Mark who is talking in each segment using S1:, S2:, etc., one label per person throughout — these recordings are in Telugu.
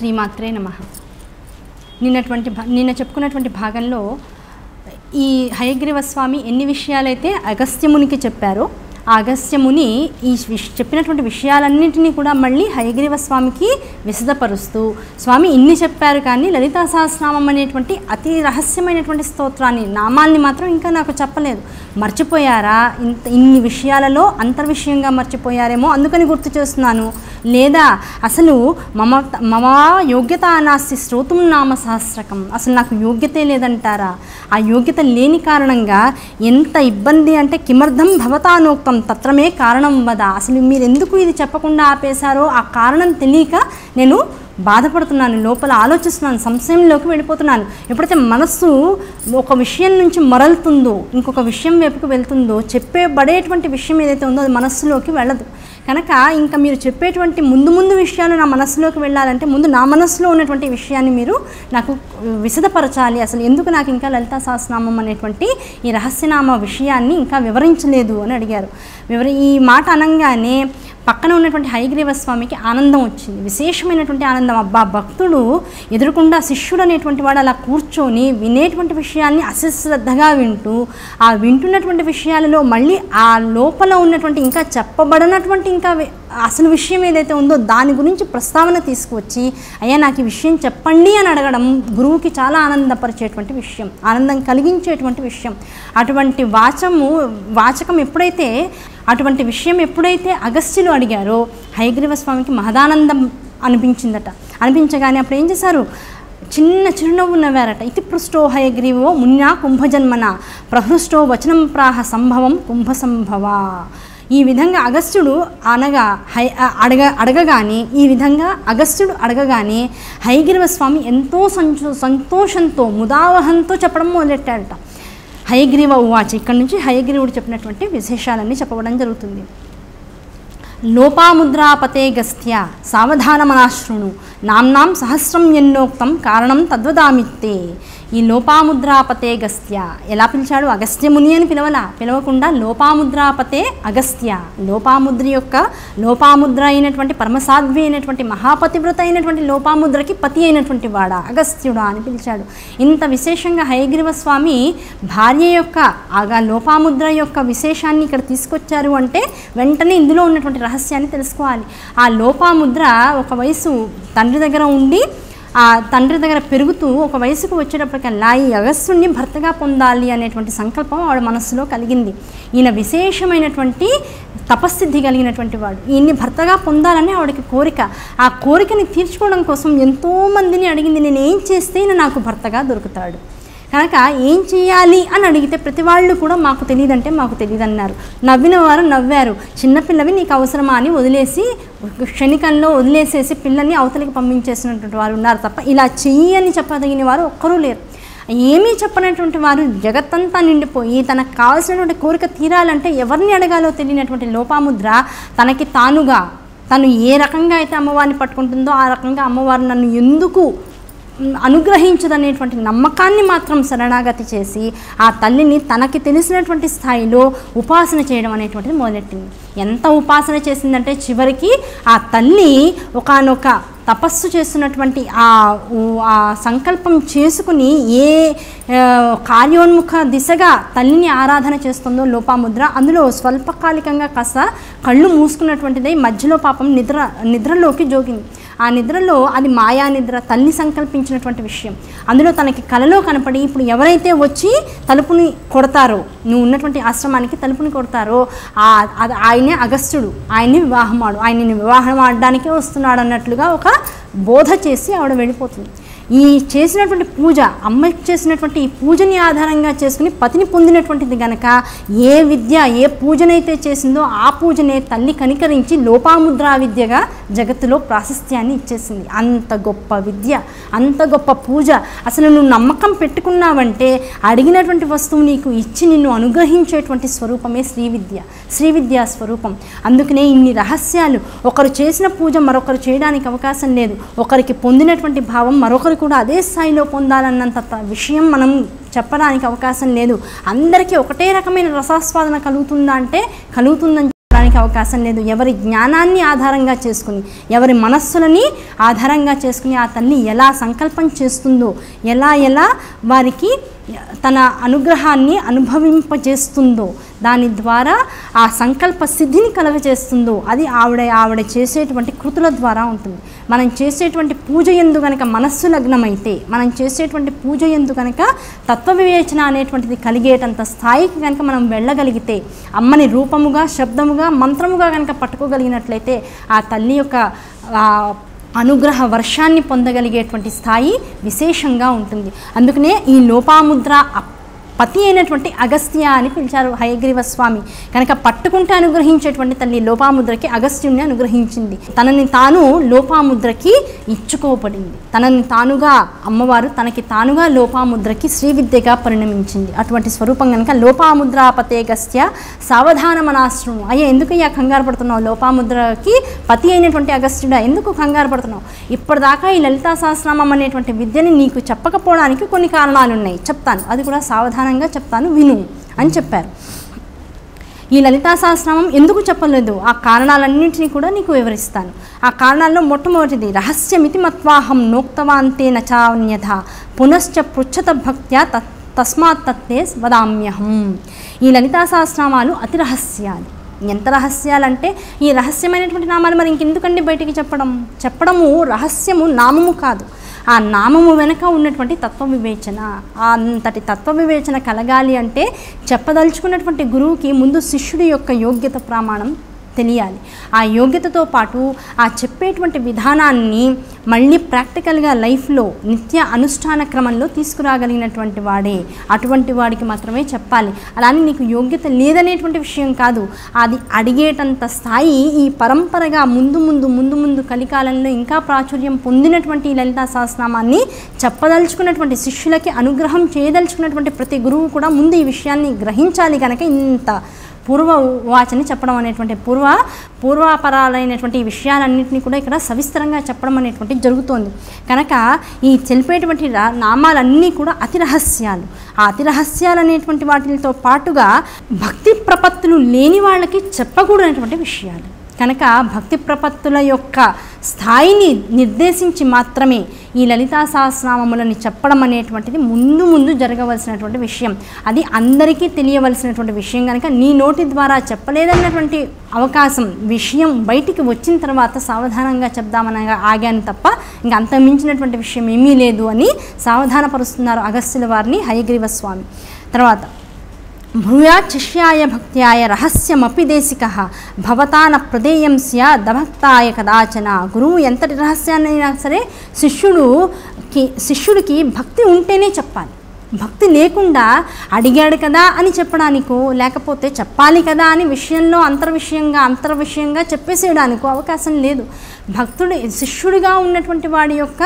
S1: శ్రీమాత్రే నమ నిన్నటువంటి భా- నిన్న చెప్పుకున్నటువంటి భాగంలో ఈ హయగ్రీవ స్వామి ఎన్ని విషయాలైతే అగస్త్యమునికి చెప్పారో ఆ అగస్త్యముని ఈ విష్ చెప్పినటువంటి విషయాలన్నింటినీ కూడా మళ్ళీ హయగ్రీవ స్వామికి విశదపరుస్తూ స్వామి ఇన్ని చెప్పారు కానీ లలితా సహస్రనామం అనేటువంటి అతి రహస్యమైనటువంటి స్తోత్రాన్ని నామాల్ని మాత్రం ఇంకా నాకు చెప్పలేదు మర్చిపోయారా ఇంత ఇన్ని విషయాలలో అంతర్విషయంగా మర్చిపోయారేమో అందుకని గుర్తు చేస్తున్నాను లేదా అసలు మమ మమ యోగ్యత నాస్తి శ్రోతం నామ సహస్రకం అసలు నాకు యోగ్యతే లేదంటారా ఆ యోగ్యత లేని కారణంగా ఎంత ఇబ్బంది అంటే కిమర్థం భవతానోక్తం తత్రమే కారణం వద అసలు మీరు ఎందుకు ఇది చెప్పకుండా ఆపేశారో ఆ కారణం తెలియక నేను బాధపడుతున్నాను లోపల ఆలోచిస్తున్నాను సంశయంలోకి వెళ్ళిపోతున్నాను ఎప్పుడైతే మనస్సు ఒక విషయం నుంచి మరలుతుందో ఇంకొక విషయం వైపుకు వెళ్తుందో చెప్పేబడేటువంటి విషయం ఏదైతే ఉందో అది మనస్సులోకి వెళ్ళదు కనుక ఇంకా మీరు చెప్పేటువంటి ముందు ముందు విషయాలు నా మనస్సులోకి వెళ్ళాలంటే ముందు నా మనస్సులో ఉన్నటువంటి విషయాన్ని మీరు నాకు విశదపరచాలి అసలు ఎందుకు నాకు ఇంకా లలితా సహస్రనామం అనేటువంటి ఈ రహస్యనామ విషయాన్ని ఇంకా వివరించలేదు అని అడిగారు వివరి ఈ మాట అనగానే పక్కన ఉన్నటువంటి హయగ్రీవ స్వామికి ఆనందం వచ్చింది విశేషమైనటువంటి ఆనందం అబ్బా భక్తుడు ఎదురుకుండా శిష్యుడు అనేటువంటి వాడు అలా కూర్చొని వినేటువంటి విషయాల్ని అశ్రద్ధగా వింటూ ఆ వింటున్నటువంటి విషయాలలో మళ్ళీ ఆ లోపల ఉన్నటువంటి ఇంకా చెప్పబడినటువంటి ఇంకా వి- అసలు విషయం ఏదైతే ఉందో దాని గురించి ప్రస్తావన తీసుకువచ్చి అయ్యా నాకు ఈ విషయం చెప్పండి అని అడగడం గురువుకి చాలా ఆనందపరిచేటువంటి విషయం ఆనందం కలిగించేటువంటి విషయం అటువంటి వాచము వాచకం ఎప్పుడైతే అటువంటి విషయం ఎప్పుడైతే అగస్త్యులు అడిగారో హయగ్రీవ స్వామికి మహదానందం అనిపించిందట అనిపించగానే అప్పుడు ఏం చేశారు చిన్న చిరునవ్వు నవ్వారట ఇతి పృష్టో హయగ్రీవో మున్నా కుంభజన్మన ప్రహృష్టో వచనం ప్రాహ సంభవం కుంభ సంభవ ఈ విధంగా అగస్త్యుడు అనగా హై అడగ అడగగానే ఈ విధంగా అగస్త్యుడు అడగగానే హయగ్రీవ స్వామి ఎంతో సంచో సంతోషంతో ముదావహంతో చెప్పడం మొదలెట్టాడట హయగ్రీవ ఉవాచ ఇక్కడ నుంచి హయగ్రీవుడు చెప్పినటువంటి విశేషాలన్నీ చెప్పడం జరుగుతుంది లోపాముద్రాపతే గస్త్య సావధానమనాశృణు నామ్నాం సహస్రం ఎన్నోక్తం కారణం తద్వదామిత్తే ఈ లోపాముద్రాపతే గస్త్య ఎలా పిలిచాడు అగస్త్యముని అని పిలవలా పిలవకుండా లోపాముద్రాపతే అగస్త్య లోపాముద్ర యొక్క లోపాముద్ర అయినటువంటి పరమసాధ్వి అయినటువంటి మహాపతివ్రత అయినటువంటి లోపాముద్రకి పతి అయినటువంటి వాడా అగస్త్యుడా అని పిలిచాడు ఇంత విశేషంగా హయగ్రీవ స్వామి భార్య యొక్క ఆగా లోపాముద్ర యొక్క విశేషాన్ని ఇక్కడ తీసుకొచ్చారు అంటే వెంటనే ఇందులో ఉన్నటువంటి రహస్యాన్ని తెలుసుకోవాలి ఆ లోపాముద్ర ఒక వయసు తండ్రి దగ్గర ఉండి ఆ తండ్రి దగ్గర పెరుగుతూ ఒక వయసుకు వచ్చేటప్పటికల్లా ఈ అగస్త్యుణ్ణి భర్తగా పొందాలి అనేటువంటి సంకల్పం ఆవిడ మనస్సులో కలిగింది ఈయన విశేషమైనటువంటి తపస్థితి కలిగినటువంటి వాడు ఈయన్ని భర్తగా పొందాలని ఆవిడకి కోరిక ఆ కోరికని తీర్చుకోవడం కోసం ఎంతోమందిని అడిగింది నేను ఏం చేస్తే ఈయన నాకు భర్తగా దొరుకుతాడు కనుక ఏం చేయాలి అని అడిగితే ప్రతి వాళ్ళు కూడా మాకు తెలియదంటే మాకు తెలియదు అన్నారు నవ్విన వారు నవ్వారు చిన్నపిల్లవి నీకు అవసరమా అని వదిలేసి క్షణికంలో వదిలేసేసి పిల్లల్ని అవతలికి పంపించేసినటువంటి వారు ఉన్నారు తప్ప ఇలా చెయ్యి అని చెప్పదగిన వారు ఒక్కరూ లేరు ఏమీ చెప్పనటువంటి వారు జగత్తంతా నిండిపోయి తనకు కావాల్సినటువంటి కోరిక తీరాలంటే ఎవరిని అడగాలో తెలియనటువంటి లోపాముద్ర తనకి తానుగా తను ఏ రకంగా అయితే అమ్మవారిని పట్టుకుంటుందో ఆ రకంగా అమ్మవారు నన్ను ఎందుకు మ్, అనుగ్రహించదనేటువంటి నమ్మకాన్ని మాత్రం శరణాగతి చేసి ఆ తల్లిని తనకి తెలిసినటువంటి స్థాయిలో ఉపాసన చేయడం అనేటువంటిది మొదలెట్టింది ఎంత ఉపాసన చేసిందంటే చివరికి ఆ తల్లి ఒకానొక తపస్సు చేస్తున్నటువంటి ఆ ఉ- ఆ సంకల్పం చేసుకుని ఏ ఆ, కార్యోన్ముఖ దిశగా తల్లిని ఆరాధన చేస్తుందో లోపాముద్ర అందులో స్వల్పకాలికంగా కాస్త కళ్ళు మూసుకున్నటువంటిదై మధ్యలో పాపం నిద్ర నిద్రలోకి జోగింది ఆ నిద్రలో అది మాయా నిద్ర తల్లి సంకల్పించినటువంటి విషయం అందులో తనకి కలలో కనపడి ఇప్పుడు ఎవరైతే వచ్చి తలుపుని కొడతారో నువ్వు ఉన్నటువంటి ఆశ్రమానికి తలుపుని కొడతారో ఆ అది ఆయనే అగస్త్యుడు ఆయన్ని వివాహమాడు ఆయన్ని వివాహం ఆడడానికే వస్తున్నాడు అన్నట్లుగా ఒక బోధ చేసి ఆవిడ వెళ్ళిపోతుంది ఈ చేసినటువంటి పూజ అమ్మ చేసినటువంటి ఈ పూజని ఆధారంగా చేసుకుని పతిని పొందినటువంటిది గనక ఏ విద్య ఏ పూజనైతే చేసిందో ఆ పూజనే తల్లి కనికరించి లోపాముద్రా విద్యగా జగత్తులో ప్రాశస్త్యాన్ని ఇచ్చేసింది అంత గొప్ప విద్య అంత గొప్ప పూజ అసలు నువ్వు నమ్మకం పెట్టుకున్నావంటే అడిగినటువంటి వస్తువు నీకు ఇచ్చి నిన్ను అనుగ్రహించేటువంటి స్వరూపమే శ్రీ విద్య శ్రీ విద్యా స్వరూపం అందుకనే ఇన్ని రహస్యాలు ఒకరు చేసిన పూజ మరొకరు చేయడానికి అవకాశం లేదు ఒకరికి పొందినటువంటి భావం మరొకరు కూడా అదే స్థాయిలో పొందాలన్నంత త- విషయం మనం చెప్పడానికి అవకాశం లేదు అందరికీ ఒకటే రకమైన రసాస్వాదన కలుగుతుందా అంటే కలుగుతుందని చెప్పడానికి చెప్పడానికి అవకాశం లేదు ఎవరి జ్ఞానాన్ని ఆధారంగా చేసుకుని ఎవరి మనస్సులని ఆధారంగా చేసుకుని ఆ తల్లి ఎలా సంకల్పం చేస్తుందో ఎలా ఎలా వారికి తన అనుగ్రహాన్ని అనుభవింపజేస్తుందో దాని ద్వారా ఆ సంకల్ప సిద్ధిని కలగజేస్తుందో అది ఆవిడ ఆవిడ చేసేటువంటి కృతుల ద్వారా ఉంటుంది మనం చేసేటువంటి పూజ ఎందు కనుక మనస్సు లగ్నమైతే మనం చేసేటువంటి పూజ ఎందు కనుక తత్వ వివేచన అనేటువంటిది కలిగేటంత స్థాయికి కనుక మనం వెళ్ళగలిగితే అమ్మని రూపముగా శబ్దముగా మంత్రముగా కనుక పట్టుకోగలిగినట్లయితే ఆ తల్లి యొక్క ఆ అనుగ్రహ వర్షాన్ని పొందగలిగేటువంటి స్థాయి విశేషంగా ఉంటుంది అందుకనే ఈ లోపాముద్ర అప్- పతి అయినటువంటి అగస్త్య అని పిలిచారు హయగ్రీవ స్వామి కనుక పట్టుకుంటే అనుగ్రహించేటువంటి తల్లి లోపాముద్రకి అగస్త్యుణ్ణి అనుగ్రహించింది తనని తాను లోపాముద్రకి ఇచ్చుకోబడింది తనని తానుగా అమ్మవారు తనకి తానుగా లోపాముద్రకి శ్రీ విద్యగా పరిణమించింది అటువంటి స్వరూపం కనుక లోపాముద్రాపతే గస్త్య సావధానమనాశ్రము అయ్యా ఎందుకయ్యా కంగారు పడుతున్నావు లోపాముద్రకి పతి అయినటువంటి అగస్త్యుడా ఎందుకు కంగారు పడుతున్నావు ఇప్పటిదాకా ఈ లలితా సహస్రనామం అనేటువంటి విద్యని నీకు చెప్పకపోవడానికి కొన్ని కారణాలు ఉన్నాయి చెప్తాను అది కూడా సావధానంగా చెప్తాను విను అని చెప్పారు ఈ లలితా సహస్రనామం ఎందుకు చెప్పలేదు ఆ కారణాలన్నింటినీ కూడా నీకు వివరిస్తాను ఆ కారణాల్లో మొట్టమొదటిది రహస్యమితి మత్వాహం నోక్తవాంతే నచాన్యథ పునశ్చ పృచ్ఛత భక్త్యా తత్ తస్మాత్ తత్తే వదామ్యహం ఈ లలితా సహస్రనామాలు అతి రహస్యాలు ఎంత రహస్యాలంటే ఈ రహస్యమైనటువంటి నామాలు మరి ఇంకెందుకండి బయటికి చెప్పడం చెప్పడము రహస్యము నామము కాదు ఆ నామము వెనుక ఉన్నటువంటి తత్వ వివేచన ఆ అంతటి తత్వ వివేచన కలగాలి అంటే చెప్పదలుచుకున్నటువంటి గురువుకి ముందు శిష్యుడి యొక్క యోగ్యత ప్రమాణం తెలియాలి ఆ యోగ్యతతో పాటు ఆ చెప్పేటువంటి విధానాన్ని మళ్ళీ ప్రాక్టికల్గా లైఫ్లో నిత్య అనుష్ఠాన క్రమంలో తీసుకురాగలిగినటువంటి వాడే అటువంటి వాడికి మాత్రమే చెప్పాలి అలానే నీకు యోగ్యత లేదనేటువంటి విషయం కాదు అది అడిగేటంత స్థాయి ఈ పరంపరగా ముందు ముందు ముందు ముందు కలికాలంలో ఇంకా ప్రాచుర్యం పొందినటువంటి ఈ లలితా సహస్రనామాన్ని చెప్పదలుచుకున్నటువంటి శిష్యులకి అనుగ్రహం చేయదలుచుకున్నటువంటి ప్రతి గురువు కూడా ముందు ఈ విషయాన్ని గ్రహించాలి కనుక ఇంత పూర్వ వాచని చెప్పడం అనేటువంటి పూర్వ పూర్వాపరాలైనటువంటి ఈ విషయాలన్నింటినీ కూడా ఇక్కడ సవిస్తరంగా చెప్పడం అనేటువంటి జరుగుతోంది కనుక ఈ తెలిపేటువంటి రా- నామాలన్నీ కూడా అతి రహస్యాలు ఆ అతి రహస్యాలు అనేటువంటి వాటితో పాటుగా భక్తి ప్రపత్తులు లేని వాళ్ళకి చెప్పకూడనటువంటి విషయాలు కనుక భక్తి ప్రపత్తుల యొక్క స్థాయిని నిర్దేశించి మాత్రమే ఈ లలితా సహస్రనామములని చెప్పడం అనేటువంటిది ముందు ముందు జరగవలసినటువంటి విషయం అది అందరికీ తెలియవలసినటువంటి విషయం కనుక నీ నోటి ద్వారా చెప్పలేదన్నటువంటి అవకాశం విషయం బయటికి వచ్చిన తర్వాత సావధానంగా చెప్దామనగా ఆగాను తప్ప ఇంకా అంత మించినటువంటి విషయం ఏమీ లేదు అని సావధానపరుస్తున్నారు అగస్త్యుల వారిని హయగ్రీవ స్వామి తర్వాత భూయాత్ శిష్యాయ భక్త్యాయ రహస్యమపి దేశిక భవతాన ప్రదేయం స్యాదభక్తాయ కదాచన గురువు ఎంతటి రహస్యాన్నైనా సరే శిష్యుడుకి శిష్యుడికి భక్తి ఉంటేనే చెప్పాలి భక్తి లేకుండా అడిగాడు కదా అని చెప్పడానికో లేకపోతే చెప్పాలి కదా అని విషయంలో అంతర్విషయంగా అంతర్విషయంగా చెప్పేసేయడానికో అవకాశం లేదు భక్తుడి శిష్యుడిగా ఉన్నటువంటి వాడి యొక్క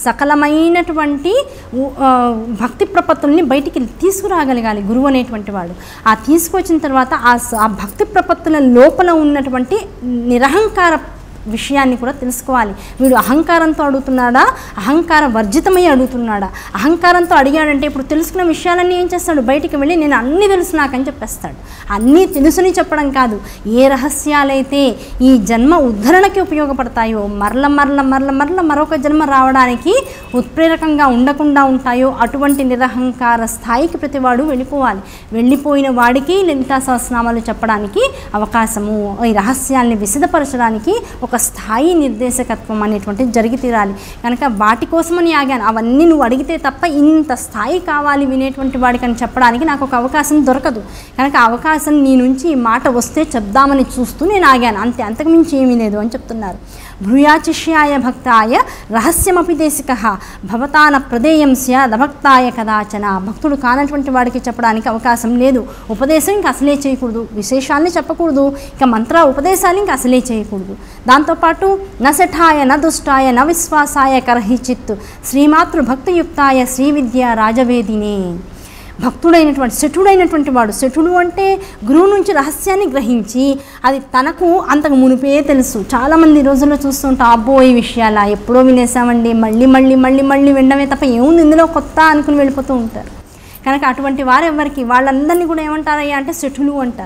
S1: సకలమైనటువంటి ఉ- ఆ, భక్తి ప్రపత్తుల్ని బయటికి తీసుకురాగలగాలి గురువు అనేటువంటి వాడు ఆ తీసుకొచ్చిన తర్వాత ఆ స- ఆ భక్తి ప్రపత్తుల లోపల ఉన్నటువంటి నిరహంకార విషయాన్ని కూడా తెలుసుకోవాలి వీడు అహంకారంతో అడుగుతున్నాడా అహంకార వర్జితమై అడుగుతున్నాడా అహంకారంతో అడిగాడంటే ఇప్పుడు తెలుసుకున్న విషయాలన్నీ ఏం చేస్తాడు బయటికి వెళ్ళి నేను అన్నీ తెలుసు నాకని చెప్పేస్తాడు అన్నీ తెలుసుని చెప్పడం కాదు ఏ రహస్యాలైతే ఈ జన్మ ఉద్ధరణకి ఉపయోగపడతాయో మరల మరల మరల మరల మరొక జన్మ రావడానికి ఉత్ప్రేరకంగా ఉండకుండా ఉంటాయో అటువంటి నిరహంకార స్థాయికి ప్రతివాడు వెళ్ళిపోవాలి వెళ్ళిపోయిన వాడికి లలితా సహస్రనామాలు చెప్పడానికి అవకాశము ఈ రహస్యాల్ని విశదపరచడానికి ఒక స్థాయి నిర్దేశకత్వం అనేటువంటిది జరిగి తీరాలి కనుక వాటి కోసమని ఆగాను అవన్నీ నువ్వు అడిగితే తప్ప ఇంత స్థాయి కావాలి వినేటువంటి వాడికి అని చెప్పడానికి నాకు ఒక అవకాశం దొరకదు కనుక ఆ అవకాశం నీ నుంచి ఈ మాట వస్తే చెప్దామని చూస్తూ నేను ఆగాను అంతే అంతకుమించి ఏమీ లేదు అని చెప్తున్నారు భూయాచిష్యాయ భక్తాయ రహస్యమపి దేశిక భవతాన ప్రదేయం స్యాదభక్తాయ కదాచన భక్తుడు కానటువంటి వాడికి చెప్పడానికి అవకాశం లేదు ఉపదేశం ఇంకా అసలే చేయకూడదు విశేషాల్ని చెప్పకూడదు ఇక మంత్ర ఉపదేశాలు ఇంకా అసలే చేయకూడదు దాంతోపాటు న శఠాయ న దుష్టాయ న విశ్వాసాయ కర్హిచిత్ శ్రీమాతృ భక్తియుక్తాయ శ్రీ విద్య రాజవేదినే భక్తుడైనటువంటి శఠుడైనటువంటి వాడు శఠుడు అంటే గురువు నుంచి రహస్యాన్ని గ్రహించి అది తనకు అంతకు మునిపే తెలుసు చాలామంది ఈ రోజుల్లో చూస్తుంటాం అబ్బో ఈ విషయాలా ఎప్పుడో వినేసామండి మళ్ళీ మళ్ళీ మళ్ళీ మళ్ళీ వినడమే తప్ప ఏముంది ఇందులో కొత్త అనుకుని వెళ్ళిపోతూ ఉంటారు కనుక అటువంటి వారు ఎవరికి వాళ్ళందరినీ కూడా ఏమంటారయ్యా అంటే శఠులు అంటారు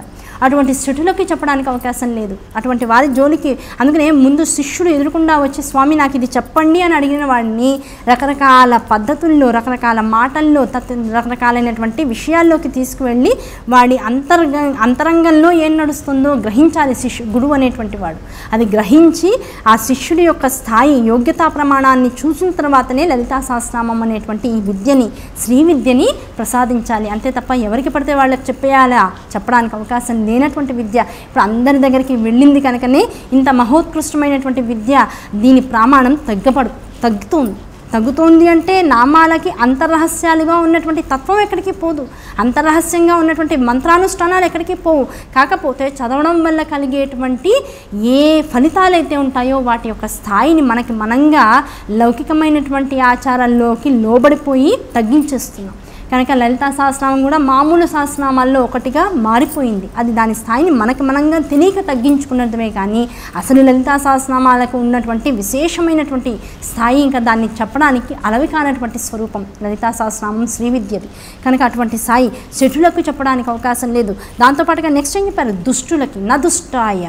S1: అటువంటి శిఠులకి చెప్పడానికి అవకాశం లేదు అటువంటి వారి జోలికి అందుకనే ముందు శిష్యుడు ఎదురుకుండా వచ్చి స్వామి నాకు ఇది చెప్పండి అని అడిగిన వాడిని రకరకాల పద్ధతుల్లో రకరకాల మాటల్లో తత్ రకరకాలైనటువంటి విషయాల్లోకి తీసుకువెళ్ళి వాడి అంతర్గ అంతరంగంలో ఏం నడుస్తుందో గ్రహించాలి శిష్యు గురువు అనేటువంటి వాడు అది గ్రహించి ఆ శిష్యుడి యొక్క స్థాయి యోగ్యతా ప్రమాణాన్ని చూసిన తర్వాతనే లలితా సహస్రనామం అనేటువంటి ఈ విద్యని శ్రీ విద్యని ప్రసాదించాలి అంతే తప్ప ఎవరికి పడితే వాళ్ళకి చెప్పేయాలా చెప్పడానికి అవకాశం లేనటువంటి విద్య ఇప్పుడు అందరి దగ్గరికి వెళ్ళింది కనుకనే ఇంత మహోత్కృష్టమైనటువంటి విద్య దీని ప్రమాణం తగ్గపడు తగ్గుతుంది తగ్గుతోంది అంటే నామాలకి అంతర్రహస్యాలుగా ఉన్నటువంటి తత్వం ఎక్కడికి పోదు అంతర్రహస్యంగా ఉన్నటువంటి మంత్రానుష్ఠానాలు ఎక్కడికి పోవు కాకపోతే చదవడం వల్ల కలిగేటువంటి ఏ ఫలితాలు అయితే ఉంటాయో వాటి యొక్క స్థాయిని మనకి మనంగా లౌకికమైనటువంటి ఆచారాల్లోకి లోబడిపోయి తగ్గించేస్తున్నాం కనుక లలితా సహస్రనామం కూడా మామూలు సహస్రనామాల్లో ఒకటిగా మారిపోయింది అది దాని స్థాయిని మనకి మనంగా తెలియక తగ్గించుకున్నదమే కానీ అసలు లలితా సహస్రనామాలకు ఉన్నటువంటి విశేషమైనటువంటి స్థాయి ఇంకా దాన్ని చెప్పడానికి అలవి కానటువంటి స్వరూపం లలితా సహస్రనామం శ్రీ విద్యది కనుక అటువంటి స్థాయి శఠులకు చెప్పడానికి అవకాశం లేదు దాంతోపాటుగా నెక్స్ట్ ఏం చెప్పారు దుష్టులకి నా దుష్టాయ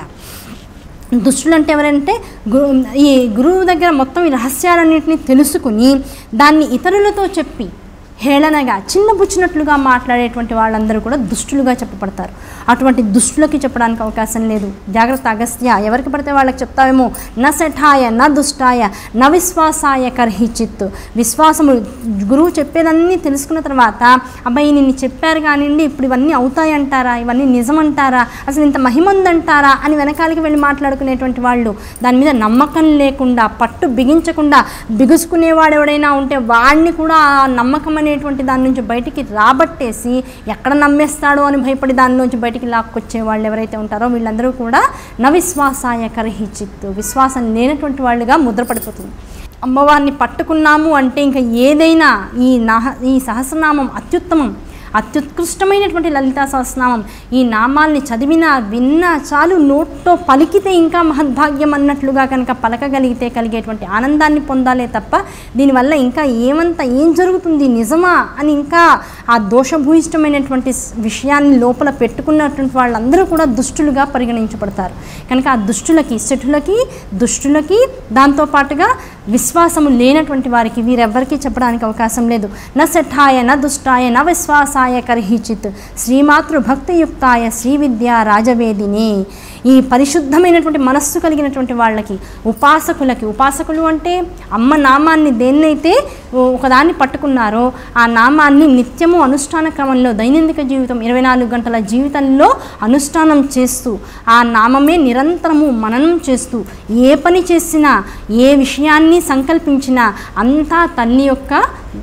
S1: దుష్టులు అంటే ఎవరంటే గురు ఈ గురువు దగ్గర మొత్తం ఈ రహస్యాలన్నింటినీ తెలుసుకుని దాన్ని ఇతరులతో చెప్పి హేళనగా చిన్నబుచ్చినట్లుగా మాట్లాడేటువంటి వాళ్ళందరూ కూడా దుష్టులుగా చెప్పబడతారు అటువంటి దుష్టులకి చెప్పడానికి అవకాశం లేదు జాగ్రత్త అగస్త్య ఎవరికి పడితే వాళ్ళకి చెప్తావేమో న శఠాయ న దుష్టాయ న విశ్వాసాయ కర్హి చిత్తు విశ్వాసము గురువు చెప్పేదన్నీ తెలుసుకున్న తర్వాత అబ్బాయి నిన్ను చెప్పారు కానివ్వండి ఇప్పుడు ఇవన్నీ అవుతాయంటారా ఇవన్నీ నిజమంటారా అసలు ఇంత మహిమ ఉందంటారా అని వెనకాలకి వెళ్ళి మాట్లాడుకునేటువంటి వాళ్ళు దాని మీద నమ్మకం లేకుండా పట్టు బిగించకుండా బిగుసుకునేవాడు ఎవడైనా ఉంటే వాడిని కూడా ఆ నమ్మకం అనేటువంటి దాని నుంచి బయటికి రాబట్టేసి ఎక్కడ నమ్మేస్తాడో అని భయపడి దాని నుంచి బయటికి లాక్కొచ్చే వాళ్ళు ఎవరైతే ఉంటారో వీళ్ళందరూ కూడా నవిశ్వాసాయ కరహి చిత్తు విశ్వాసం లేనటువంటి వాళ్ళుగా ముద్రపడిపోతుంది అమ్మవారిని పట్టుకున్నాము అంటే ఇంకా ఏదైనా ఈ నహ ఈ సహస్రనామం అత్యుత్తమం అత్యుత్కృష్టమైనటువంటి లలితా సహస్రనామం ఈ నామాల్ని చదివినా విన్నా చాలు నోట్లో పలికితే ఇంకా మహద్భాగ్యం అన్నట్లుగా కనుక పలకగలిగితే కలిగేటువంటి ఆనందాన్ని పొందాలే తప్ప దీనివల్ల ఇంకా ఏమంత ఏం జరుగుతుంది నిజమా అని ఇంకా ఆ దోషభూయిష్టమైనటువంటి స్- విషయాన్ని లోపల పెట్టుకున్నటువంటి వాళ్ళందరూ కూడా దుష్టులుగా పరిగణించబడతారు కనుక ఆ దుష్టులకి శఠులకి దుష్టులకి దాంతోపాటుగా విశ్వాసము లేనటువంటి వారికి వీరెవ్వరికీ చెప్పడానికి అవకాశం లేదు న శఠాయ న దుష్టాయ న విశ్వాసాయ కర్హిచిత్ శ్రీమాతృ భక్తియుక్తాయ శ్రీ విద్యా రాజవేదిని ఈ పరిశుద్ధమైనటువంటి మనస్సు కలిగినటువంటి వాళ్ళకి ఉపాసకులకి ఉపాసకులు అంటే అమ్మ నామాన్ని దేన్నైతే ఒకదాన్ని పట్టుకున్నారో ఆ నామాన్ని నిత్యము అనుష్ఠాన క్రమంలో దైనందిక జీవితం ఇరవై నాలుగు గంటల జీవితంలో అనుష్ఠానం చేస్తూ ఆ నామమే నిరంతరము మననం చేస్తూ ఏ పని చేసినా ఏ విషయాన్ని సంకల్పించినా అంతా తల్లి యొక్క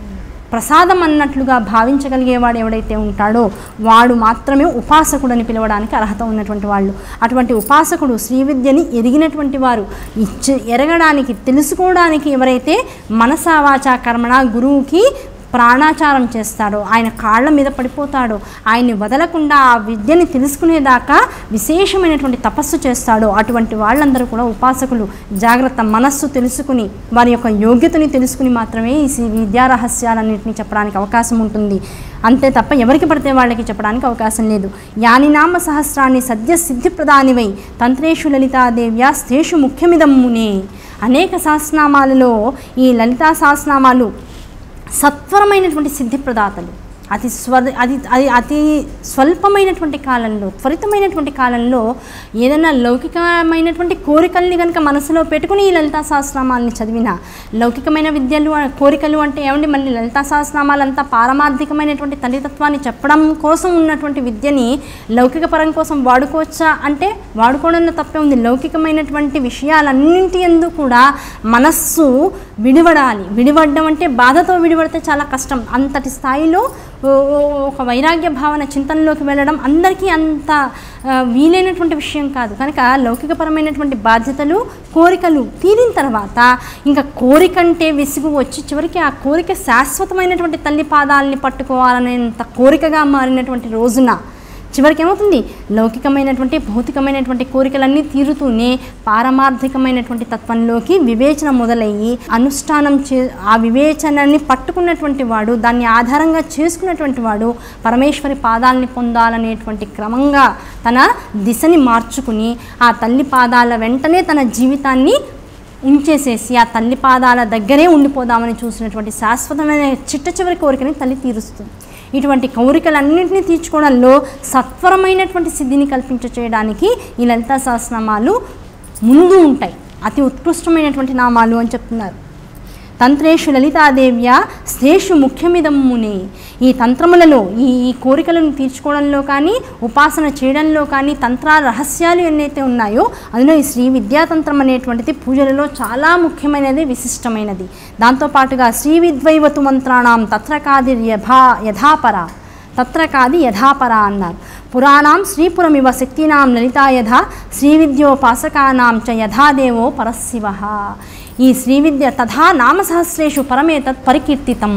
S1: ప్రసాదం అన్నట్లుగా భావించగలిగేవాడు ఎవడైతే ఉంటాడో వాడు మాత్రమే ఉపాసకుడని పిలవడానికి అర్హత ఉన్నటువంటి వాళ్ళు అటువంటి ఉపాసకుడు శ్రీ విద్యని ఎరిగినటువంటి వారు ఇచ్చి ఎరగడానికి తెలుసుకోవడానికి ఎవరైతే మనసా వాచా కర్మణ గురువుకి ప్రాణాచారం చేస్తాడో ఆయన కాళ్ళ మీద పడిపోతాడో ఆయన్ని వదలకుండా ఆ విద్యని తెలుసుకునేదాకా విశేషమైనటువంటి తపస్సు చేస్తాడో అటువంటి వాళ్ళందరూ కూడా ఉపాసకులు జాగ్రత్త మనస్సు తెలుసుకుని వారి యొక్క యోగ్యతని తెలుసుకుని మాత్రమే ఈ సి- విద్యా రహస్యాలన్నింటినీ చెప్పడానికి అవకాశం ఉంటుంది అంతే తప్ప ఎవరికి పడితే వాళ్ళకి చెప్పడానికి అవకాశం లేదు యానినామ సహస్రాన్ని సద్య సిద్ధిప్రదానివై తంత్రేషు లలితాదేవ్యా స్థేషు ముఖ్యమిదం మునే అనేక సహస్రనామాలలో ఈ లలితా సహస్రనామాలు సత్వరమైనటువంటి సిద్ధిప్రదాతలు అతి స్వర అది అది అతి స్వల్పమైనటువంటి కాలంలో త్వరితమైనటువంటి కాలంలో ఏదైనా లౌకికమైనటువంటి కోరికల్ని కనుక మనసులో పెట్టుకుని ఈ లలితా సహస్రనామాల్ని చదివిన లౌకికమైన విద్యలు కోరికలు అంటే ఏమండి మళ్ళీ లలితా సహస్రనామాలంతా పారమార్థికమైనటువంటి తల్లితత్వాన్ని చెప్పడం కోసం ఉన్నటువంటి విద్యని లౌకిక పరం కోసం వాడుకోవచ్చా అంటే వాడుకోవడంలో తప్పే ఉంది లౌకికమైనటువంటి విషయాలన్నింటి ఎందు కూడా మనస్సు విడివడాలి విడివడడం అంటే బాధతో విడిపడితే చాలా కష్టం అంతటి స్థాయిలో ఓ- ఓ- ఒక వైరాగ్య భావన చింతనలోకి వెళ్ళడం అందరికీ అంత ఆ, వీలైనటువంటి విషయం కాదు కనుక లౌకికపరమైనటువంటి బాధ్యతలు కోరికలు తీరిన తర్వాత ఇంకా కోరికంటే విసుగు వచ్చి చివరికి ఆ కోరిక శాశ్వతమైనటువంటి తల్లి పాదాలని పట్టుకోవాలనేంత కోరికగా మారినటువంటి రోజున చివరికి ఏమవుతుంది లౌకికమైనటువంటి భౌతికమైనటువంటి కోరికలన్నీ తీరుతూనే పారమార్థికమైనటువంటి తత్వంలోకి వివేచన మొదలయ్యి అనుష్ఠానం చే ఆ వివేచనని పట్టుకున్నటువంటి వాడు దాన్ని ఆధారంగా చేసుకున్నటువంటి వాడు పరమేశ్వరి పాదాలని పొందాలనేటువంటి క్రమంగా తన దిశని మార్చుకుని ఆ తల్లి పాదాల వెంటనే తన జీవితాన్ని ఉంచేసేసి ఆ తల్లి పాదాల దగ్గరే ఉండిపోదామని చూసినటువంటి శాశ్వతమైన చిట్ట చివరి కోరికని తల్లి తీరుస్తుంది ఇటువంటి కోరికలన్నింటినీ తీర్చుకోవడంలో సత్వరమైనటువంటి సిద్ధిని కల్పించ చేయడానికి ఈ లలితా సహస్రనామాలు ముందు ఉంటాయి అతి ఉత్కృష్టమైనటువంటి నామాలు అని చెప్తున్నారు తంత్రేషు లలితాదేవ్య స్థేషు ముఖ్యమిదం మునే ఈ తంత్రములలో ఈ ఈ కోరికలను తీర్చుకోవడంలో కానీ ఉపాసన చేయడంలో కానీ తంత్ర రహస్యాలు ఎన్నైతే ఉన్నాయో అందులో ఈ శ్రీ విద్యాతంత్రం అనేటువంటిది పూజలలో చాలా ముఖ్యమైనది విశిష్టమైనది దాంతోపాటుగా శ్రీ విద్వైవతు మంత్రాణం తత్ర కాది యథా యథాపర తత్ర కాది యథాపర అన్నారు పురాణం శ్రీపురమివ శక్తినాం లలితా యథ శ్రీ విద్యోపాసకానాం చ యథాదేవో పరశివ ఈ శ్రీ విద్య తథా నామసహస్రేషు పరమేతత్ పరికీర్తితం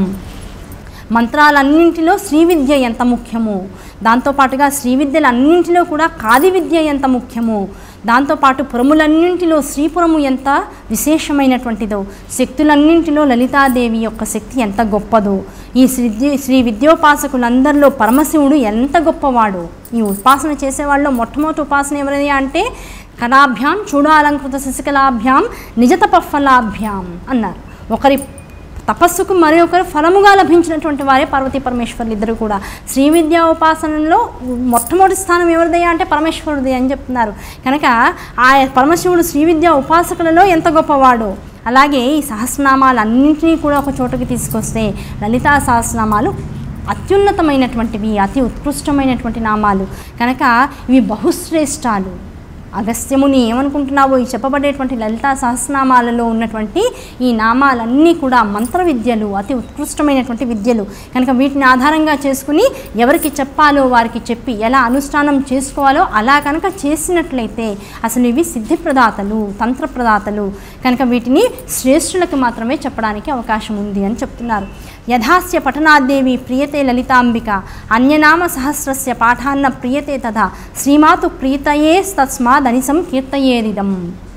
S1: మంత్రాలన్నింటిలో శ్రీ విద్య ఎంత ముఖ్యమో దాంతోపాటుగా శ్రీ విద్యలన్నింటిలో కూడా కాది విద్య ఎంత ముఖ్యమో దాంతోపాటు పురములన్నింటిలో శ్రీపురము ఎంత విశేషమైనటువంటిదో శక్తులన్నింటిలో లలితాదేవి యొక్క శక్తి ఎంత గొప్పదో ఈ శ్రీ శ్రీ విద్యోపాసకులందరిలో పరమశివుడు ఎంత గొప్పవాడు ఈ ఉపాసన చేసేవాళ్ళలో మొట్టమొదటి ఉపాసన ఎవరిది అంటే కళాభ్యాం చూడాలంకృత శశికళాభ్యాం నిజతపఫలాభ్యాం అన్నారు ఒకరి తపస్సుకు మరి ఒకరు ఫలముగా లభించినటువంటి వారే పార్వతీ పరమేశ్వరులు ఇద్దరు కూడా శ్రీ విద్యా ఉపాసనలో మొట్టమొదటి స్థానం ఎవరిదయ్యా అంటే పరమేశ్వరుడిది అని చెప్తున్నారు కనుక ఆ పరమశివుడు శ్రీ విద్యా ఉపాసకులలో ఎంత గొప్పవాడో అలాగే ఈ సహస్రనామాలన్నింటినీ కూడా ఒక చోటకి తీసుకొస్తే లలితా సహస్రనామాలు అత్యున్నతమైనటువంటివి అతి ఉత్కృష్టమైనటువంటి నామాలు కనుక ఇవి బహుశ్రేష్టాలు అగస్త్యముని ఏమనుకుంటున్నావో ఈ చెప్పబడేటువంటి లలితా సహస్రనామాలలో ఉన్నటువంటి ఈ నామాలన్నీ కూడా మంత్ర విద్యలు అతి ఉత్కృష్టమైనటువంటి విద్యలు కనుక వీటిని ఆధారంగా చేసుకుని ఎవరికి చెప్పాలో వారికి చెప్పి ఎలా అనుష్ఠానం చేసుకోవాలో అలా కనుక చేసినట్లయితే అసలు ఇవి సిద్ధిప్రదాతలు తంత్రప్రదాతలు కనుక వీటిని శ్రేష్ఠులకు మాత్రమే చెప్పడానికి అవకాశం ఉంది అని చెప్తున్నారు యథాస్య పఠనాదేవి ప్రియతే లలితాంబిక అన్యనామ సహస్రస్య పాఠాన్న ప్రియతే తథా శ్రీమాతు ప్రీతయే తస్మాదనిసం కీర్తయేదిదం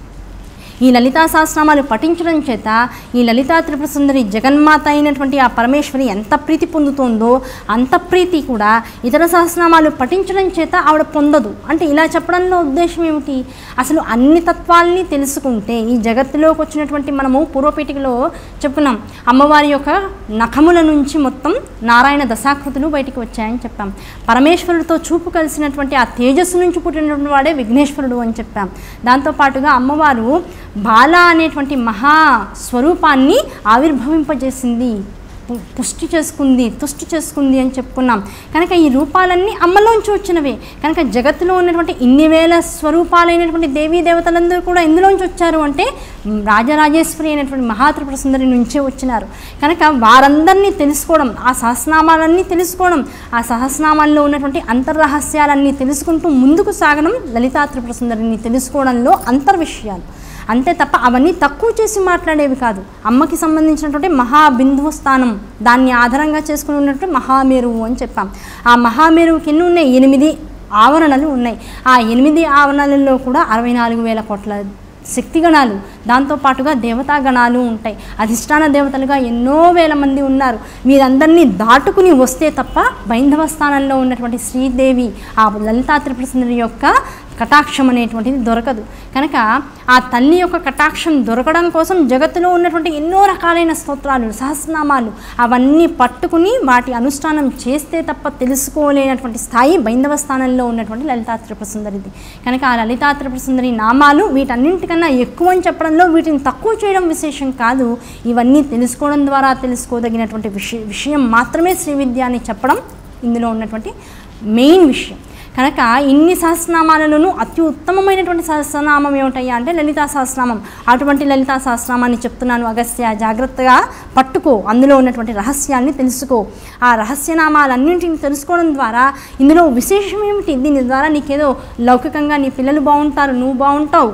S1: ఈ లలితా సహస్రనామాలు పఠించడం చేత ఈ లలితా త్రిపుర సుందరి జగన్మాత అయినటువంటి ఆ పరమేశ్వరి ఎంత ప్రీతి పొందుతోందో అంత ప్రీతి కూడా ఇతర సహస్రనామాలు పఠించడం చేత ఆవిడ పొందదు అంటే ఇలా చెప్పడంలో ఉద్దేశం ఏమిటి అసలు అన్ని తత్వాల్ని తెలుసుకుంటే ఈ జగత్తులోకి వచ్చినటువంటి మనము పూర్వపీఠికలో చెప్పుకున్నాం అమ్మవారి యొక్క నఖముల నుంచి మొత్తం నారాయణ దశాకృతులు బయటికి వచ్చాయని చెప్పాం పరమేశ్వరుడితో చూపు కలిసినటువంటి ఆ తేజస్సు నుంచి పుట్టినటువంటి వాడే విఘ్నేశ్వరుడు అని చెప్పాం దాంతోపాటుగా అమ్మవారు బాల అనేటువంటి మహా స్వరూపాన్ని ఆవిర్భవింపజేసింది పు- పుష్టి చేసుకుంది తుష్టి చేసుకుంది అని చెప్పుకున్నాం కనుక ఈ రూపాలన్నీ అమ్మలోంచి వచ్చినవే కనుక జగత్తులో ఉన్నటువంటి ఇన్ని వేల స్వరూపాలైనటువంటి దేవీ దేవతలందరూ కూడా ఎందులోంచి వచ్చారు అంటే మ్, రాజరాజేశ్వరి అయినటువంటి మహాత్రిపుర సుందరి నుంచే వచ్చినారు కనుక వారందరినీ తెలుసుకోవడం ఆ సహస్రనామాలన్నీ తెలుసుకోవడం ఆ సహస్రనామాల్లో ఉన్నటువంటి అంతర్రహస్యాలన్నీ తెలుసుకుంటూ ముందుకు సాగడం లలితా త్రిపుర సుందరిని తెలుసుకోవడంలో అంతర్విషయాలు అంతే తప్ప అవన్నీ తక్కువ చేసి మాట్లాడేవి కాదు అమ్మకి సంబంధించినటువంటి మహాబిందువు స్థానం దాన్ని ఆధారంగా చేసుకుని ఉన్నటువంటి మహామేరువు అని చెప్పాం ఆ మహామేరువుకి ఎన్ని ఉన్నాయి ఎనిమిది ఆవరణలు ఉన్నాయి ఆ ఎనిమిది ఆవరణలలో కూడా అరవై నాలుగు వేల కోట్ల శక్తిగణాలు దాంతోపాటుగా దేవతాగణాలు ఉంటాయి అధిష్టాన దేవతలుగా ఎన్నో వేల మంది ఉన్నారు వీరందరినీ దాటుకుని వస్తే తప్ప బైంధవ స్థానంలో ఉన్నటువంటి శ్రీదేవి ఆ లలితా త్రిపుర సుందరి యొక్క కటాక్షం అనేటువంటిది దొరకదు కనుక ఆ తల్లి యొక్క కటాక్షం దొరకడం కోసం జగత్తులో ఉన్నటువంటి ఎన్నో రకాలైన స్తోత్రాలు సహస్రనామాలు అవన్నీ పట్టుకుని వాటి అనుష్ఠానం చేస్తే తప్ప తెలుసుకోలేనటువంటి స్థాయి బైందవ స్థానంలో ఉన్నటువంటి లలితా త్రిపుర సుందరిది కనుక ఆ లలితా త్రిపుర సుందరి నామాలు వీటన్నింటికన్నా ఎక్కువ అని చెప్పడంలో వీటిని తక్కువ చేయడం విశేషం కాదు ఇవన్నీ తెలుసుకోవడం ద్వారా తెలుసుకోదగినటువంటి విషయ విషయం మాత్రమే శ్రీ విద్య అని చెప్పడం ఇందులో ఉన్నటువంటి మెయిన్ విషయం కనుక ఇన్ని సహస్రనామాలలోనూ అతి ఉత్తమమైనటువంటి సహస్రనామం ఏమిటయ్యా అంటే లలితా సహస్రనామం అటువంటి లలితా సహస్రనామాన్ని చెప్తున్నాను అగస్త్య జాగ్రత్తగా పట్టుకో అందులో ఉన్నటువంటి రహస్యాన్ని తెలుసుకో ఆ రహస్యనామాలన్నింటిని తెలుసుకోవడం ద్వారా ఇందులో విశేషం ఏమిటి దీని ద్వారా నీకేదో లౌకికంగా నీ పిల్లలు బాగుంటారు నువ్వు బాగుంటావు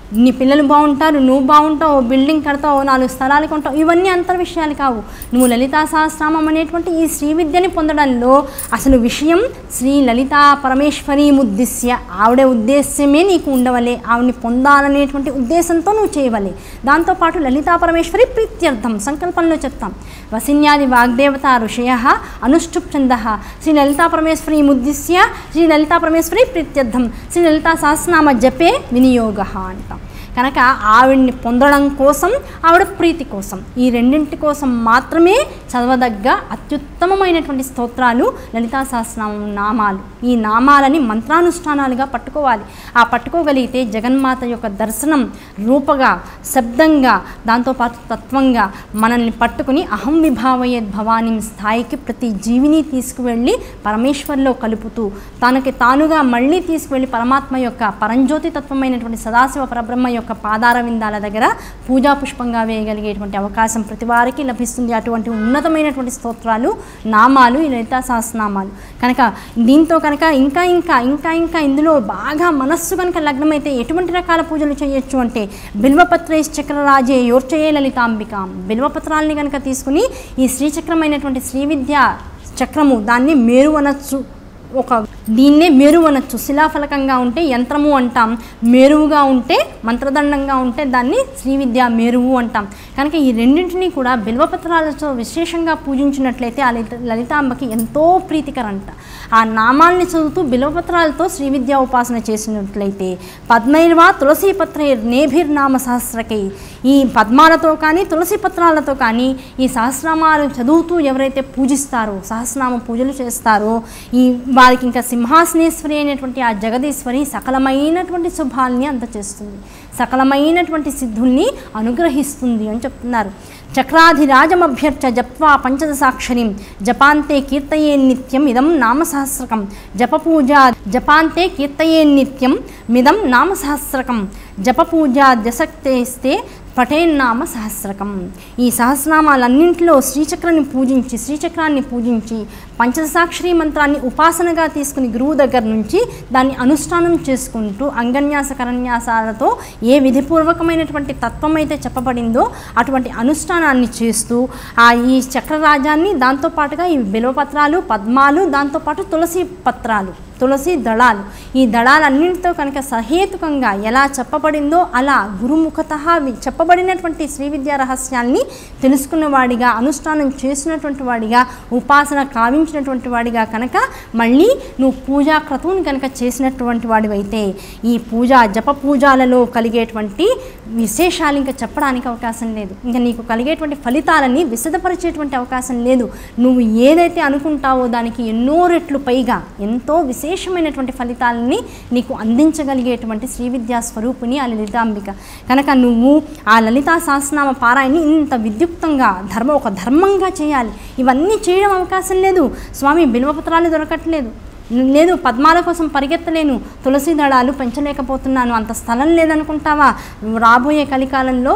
S1: నీ పిల్లలు బాగుంటారు నువ్వు బాగుంటావు ఓ బిల్డింగ్ కడతావు ఓ నాలుగు స్థలాలు కొంటావు ఇవన్నీ అంతర్ విషయాలు కావు నువ్వు లలితా సహస్రామం అనేటువంటి ఈ శ్రీ విద్యని పొందడంలో అసలు విషయం శ్రీ లలితా పరమేశ్వరి ఉద్దేశ్య ఆవిడ ఉద్దేశ్యమే నీకు ఉండవలే ఆవిడని పొందాలనేటువంటి ఉద్దేశంతో నువ్వు చేయవలే దాంతోపాటు లలితా పరమేశ్వరి ప్రీత్యర్థం సంకల్పంలో చెప్తాం వసిన్యాది వాగ్దేవత ఋషయ అనుష్ఠుప్ ఛంద శ్రీ లలితా పరమేశ్వరి ముద్దిశ్య శ్రీ లలితా పరమేశ్వరి ప్రీత్యర్థం శ్రీ లలితా సహస్రనామ జపే వినియోగ అంటాం కనుక ఆవిడ్ని పొందడం కోసం ఆవిడ ప్రీతి కోసం ఈ రెండింటి కోసం మాత్రమే చదవదగ్గ అత్యుత్తమమైనటువంటి స్తోత్రాలు లలితా సహస్రనామం నామాలు ఈ నామాలని మంత్రానుష్ఠానాలుగా పట్టుకోవాలి ఆ పట్టుకోగలిగితే జగన్మాత యొక్క దర్శనం రూపగా శబ్దంగా దాంతోపాటు తత్వంగా మనల్ని పట్టుకుని అహం విభావయద్ భవానీ స్థాయికి ప్రతి జీవిని తీసుకువెళ్ళి పరమేశ్వర్లో కలుపుతూ తనకి తానుగా మళ్ళీ తీసుకువెళ్ళి పరమాత్మ యొక్క పరంజ్యోతి తత్వమైనటువంటి సదాశివ పరబ్రహ్మ యొక్క పాదార విందాల దగ్గర పూజా పుష్పంగా వేయగలిగేటువంటి అవకాశం ప్రతి వారికి లభిస్తుంది అటువంటి ఉన్నతమైనటువంటి స్తోత్రాలు నామాలు ఈ లలితా సహస్రనామాలు కనుక దీంతో కనుక ఇంకా ఇంకా ఇంకా ఇంకా ఇందులో బాగా మనస్సు కనుక లగ్నమైతే ఎటువంటి రకాల పూజలు చేయొచ్చు అంటే బిల్వపత్రే చక్రరాజే యోర్చయే లలితాంబిక బిల్వపత్రాలని కనుక తీసుకుని ఈ శ్రీచక్రమైనటువంటి శ్రీ విద్య చక్రము దాన్ని మేరు అనొచ్చు ఒక దీన్నే మేరు అనొచ్చు శిలాఫలకంగా ఉంటే యంత్రము అంటాం మేరువుగా ఉంటే మంత్రదండంగా ఉంటే దాన్ని శ్రీ విద్య మేరువు అంటాం కనుక ఈ రెండింటినీ కూడా బిల్వపత్రాలతో విశేషంగా పూజించినట్లయితే ఆ లలిత లలితాంబకి ఎంతో ప్రీతికరంట ఆ నామాల్ని చదువుతూ బిల్వపత్రాలతో శ్రీ విద్యా ఉపాసన చేసినట్లయితే పద్మైర్వా తులసి పత్రైర్ నేభిర్నామ సహస్రకై ఈ పద్మాలతో కానీ తులసి పత్రాలతో కానీ ఈ సహస్రనామాలు చదువుతూ ఎవరైతే పూజిస్తారో సహస్రనామ పూజలు చేస్తారో ఈ వారికి ఇంకా సింహాసనేశ్వరి అయినటువంటి ఆ జగదీశ్వరి సకలమైనటువంటి శుభాల్ని అందచేస్తుంది సకలమైనటువంటి సిద్ధుల్ని అనుగ్రహిస్తుంది అని చెప్తున్నారు చక్రాధిరాజమభ్యర్చ జప్వా పంచదశాక్షరిం జపాంతే కీర్తయే నిత్యం ఇదం నామ సహస్రకం జపపూజ జపాంతే కీర్తయే నిత్యం మిదం నామ సహస్రకం జపపూజ దశక్తేస్తే పఠేన్నామ సహస్రకం ఈ సహస్రనామాలన్నింటిలో శ్రీచక్రాన్ని పూజించి శ్రీచక్రాన్ని పూజించి పంచదశాక్షరి మంత్రాన్ని ఉపాసనగా తీసుకుని గురువు దగ్గర నుంచి దాన్ని అనుష్ఠానం చేసుకుంటూ అంగన్యాస కరన్యాసాలతో ఏ విధిపూర్వకమైనటువంటి తత్వం అయితే చెప్పబడిందో అటువంటి అనుష్ఠానాన్ని చేస్తూ ఆ ఈ చక్రరాజాన్ని దాంతోపాటుగా ఈ బిలవపత్రాలు పద్మాలు దాంతోపాటు తులసి పత్రాలు తులసి దళాలు ఈ దళాలన్నింటితో కనుక సహేతుకంగా ఎలా చెప్పబడిందో అలా గురుముఖత చెప్పబడినటువంటి శ్రీ విద్యా రహస్యాల్ని తెలుసుకున్నవాడిగా అనుష్ఠానం చేసినటువంటి వాడిగా ఉపాసన కావించినటువంటి వాడిగా కనుక మళ్ళీ నువ్వు పూజా క్రతువుని కనుక చేసినటువంటి వాడివైతే ఈ పూజ జప పూజాలలో కలిగేటువంటి విశేషాలు ఇంకా చెప్పడానికి అవకాశం లేదు ఇంకా నీకు కలిగేటువంటి ఫలితాలని విశదపరిచేటువంటి అవకాశం లేదు నువ్వు ఏదైతే అనుకుంటావో దానికి ఎన్నో రెట్లు పైగా ఎంతో విశేషమైనటువంటి ఫలితాలని నీకు అందించగలిగేటువంటి శ్రీ విద్యా స్వరూపిణి ఆ లలితాంబిక కనుక నువ్వు ఆ లలితా సహస్రనామ పారాయణని ఇంత విద్యుక్తంగా ధర్మ ఒక ధర్మంగా చేయాలి ఇవన్నీ చేయడం అవకాశం లేదు స్వామి బిల్వపత్రాలు దొరకట్లేదు లేదు పద్మాల కోసం పరిగెత్తలేను తులసి దళాలు పెంచలేకపోతున్నాను అంత స్థలం లేదనుకుంటావా రాబోయే కలికాలంలో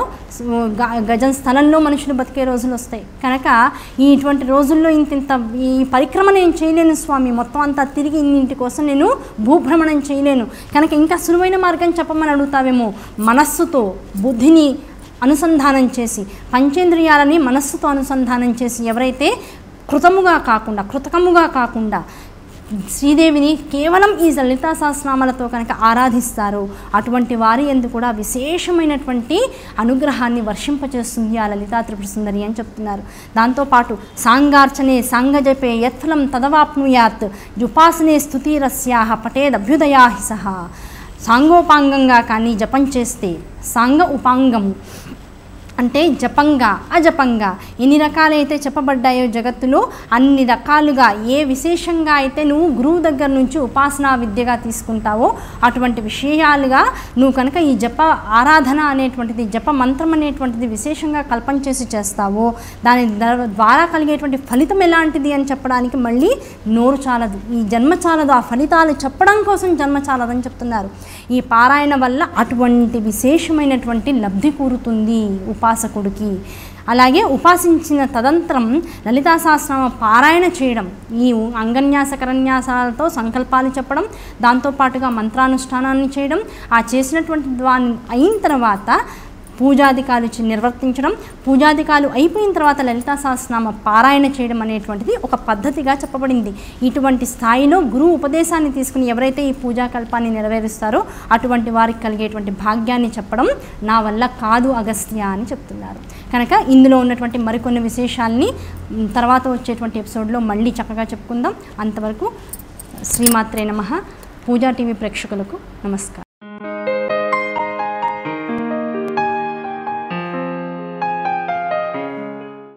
S1: గ- గజం స్థలంలో మనుషులు బతికే రోజులు వస్తాయి కనుక ఈ ఇటువంటి రోజుల్లో ఇంత ఇంత ఈ పరిక్రమ నేను చేయలేను స్వామి మొత్తం అంతా తిరిగి ఇన్నింటి కోసం నేను భూభ్రమణం చేయలేను కనుక ఇంకా సులువైన మార్గం చెప్పమని అడుగుతావేమో మనస్సుతో బుద్ధిని అనుసంధానం చేసి పంచేంద్రియాలని మనస్సుతో అనుసంధానం చేసి ఎవరైతే కృతముగా కాకుండా కృతకముగా కాకుండా శ్రీదేవిని కేవలం ఈ లలితా సహస్రనామాలతో కనుక ఆరాధిస్తారో అటువంటి వారి ఎందు కూడా విశేషమైనటువంటి అనుగ్రహాన్ని వర్షింపచేస్తుంది ఆ లలితా త్రిపుర సుందరి అని చెప్తున్నారు దాంతోపాటు సాంగార్చనే సాంగజపే యత్ఫలం తదవాప్నుయాత్ జుపాసనే స్తుతిరస్యాహ పటేదభ్యుదయా సహా సాంగోపాంగంగా కానీ జపం చేస్తే సాంగ ఉపాంగము అంటే జపంగా అజపంగా ఎన్ని రకాలైతే చెప్పబడ్డాయో జగత్తులో అన్ని రకాలుగా ఏ విశేషంగా అయితే నువ్వు గురువు దగ్గర నుంచి ఉపాసనా విద్యగా తీసుకుంటావో అటువంటి విషయాలుగా నువ్వు కనుక ఈ జప ఆరాధన అనేటువంటిది జప మంత్రం అనేటువంటిది విశేషంగా కల్పన చేసి చేస్తావో దాని ద- ద్వారా కలిగేటువంటి ఫలితం ఎలాంటిది అని చెప్పడానికి మళ్ళీ నోరు చాలదు ఈ జన్మ చాలదు ఆ ఫలితాలు చెప్పడం కోసం జన్మ చాలదని చెప్తున్నారు ఈ పారాయణ వల్ల అటువంటి విశేషమైనటువంటి లబ్ధి కూరుతుంది ఉపాసకుడికి అలాగే ఉపాసించిన తదంతరం లలితా సహస్రనామ పారాయణ చేయడం ఈ అంగన్యాస కరన్యాసాలతో సంకల్పాలు చెప్పడం దాంతోపాటుగా మంత్రానుష్ఠానాన్ని చేయడం ఆ చేసినటువంటి దాన్ని అయిన తర్వాత పూజాధికాలు చి- నిర్వర్తించడం పూజాధికాలు అయిపోయిన తర్వాత లలితా సహస్రనామ పారాయణ చేయడం అనేటువంటిది ఒక పద్ధతిగా చెప్పబడింది ఇటువంటి స్థాయిలో గురువు ఉపదేశాన్ని తీసుకుని ఎవరైతే ఈ పూజా కల్పాన్ని నెరవేరుస్తారో అటువంటి వారికి కలిగేటువంటి భాగ్యాన్ని చెప్పడం నా వల్ల కాదు అగస్త్య అని చెప్తున్నారు కనుక ఇందులో ఉన్నటువంటి మరికొన్ని విశేషాలని మ్, తర్వాత వచ్చేటువంటి ఎపిసోడ్లో మళ్ళీ చక్కగా చెప్పుకుందాం అంతవరకు శ్రీమాత్రే నమ పూజా టీవీ ప్రేక్షకులకు నమస్కారం